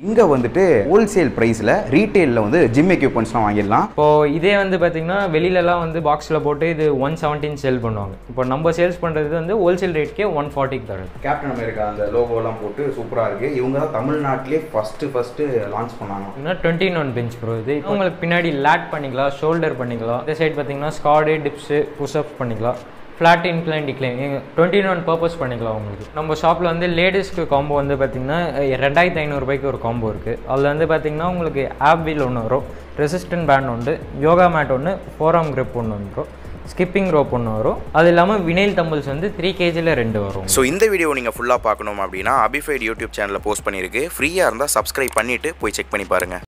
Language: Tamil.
இங்கே வந்துட்டு ஹோல்சேல் ப்ரைஸில் ரீட்டெயிலில் வந்து ஜிம் எக்யூப்மெண்ட்ஸ்லாம் வாங்கிடலாம் இப்போ இதே வந்து பார்த்தீங்கன்னா வெளியிலலாம் வந்து பாக்ஸில் போட்டு இது ஒன் செவன்டீன் சேல் பண்ணுவாங்க இப்போ நம்ம சேல்ஸ் பண்ணுறது வந்து ஹோல்சேல் ரேட்க்கே ஒன் ஃபார்ட்டிக்கு தருது கேப்டன் அமெரிக்கா அந்த லோகோலாம் போட்டு சூப்பராக இருக்குது இவங்க தான் தமிழ்நாட்டிலே ஃபஸ்ட்டு ஃபஸ்ட்டு லான்ச் பண்ணாங்க இன்னும் டுவெண்ட்டி ஒன் பெஞ்ச் ப்ரோ இது உங்களுக்கு பின்னாடி லேட் பண்ணிக்கலாம் ஷோல்டர் பண்ணிக்கலாம் இந்த சைடு பார்த்தீங்கன்னா ஸ்காடு டிப்ஸு புஷ்அப் பண்ணிக்கலாம் flat incline decline twenty one purpose பண்ணிக்கலாம் உங்களுக்கு நம்ம ஷாப்பில் வந்து லேடிஸ்க்கு காம்போ வந்து பார்த்தீங்கன்னா ரெண்டாயிரத்தி ஐநூறுபாய்க்கு ஒரு காம்போ இருக்குது அதில் வந்து பார்த்தீங்கன்னா உங்களுக்கு ஆப் வீல் ஒன்று வரும் ரெசிஸ்டன்ட் பேண்ட் ஒன்று யோகா மேட் ஒன்று ஃபோராம் grip ஒன்று வந்துடும் ஸ்கிப்பிங் ரோப் ஒன்று வரும் அது இல்லாமல் வினைல் தம்பிள்ஸ் வந்து த்ரீ கேஜியில் ரெண்டு வரும் ஸோ இந்த வீடியோ நீங்கள் ஃபுல்லாக பார்க்கணும் அப்படின்னா அபிஃபைட் யூடியூப் சேனலில் போஸ்ட் பண்ணியிருக்கு ஃப்ரீயாக இருந்தால் சப்ஸ்கிரைப் பண்ணிவிட்டு போய் செக் பண்ணி பாருங்கள்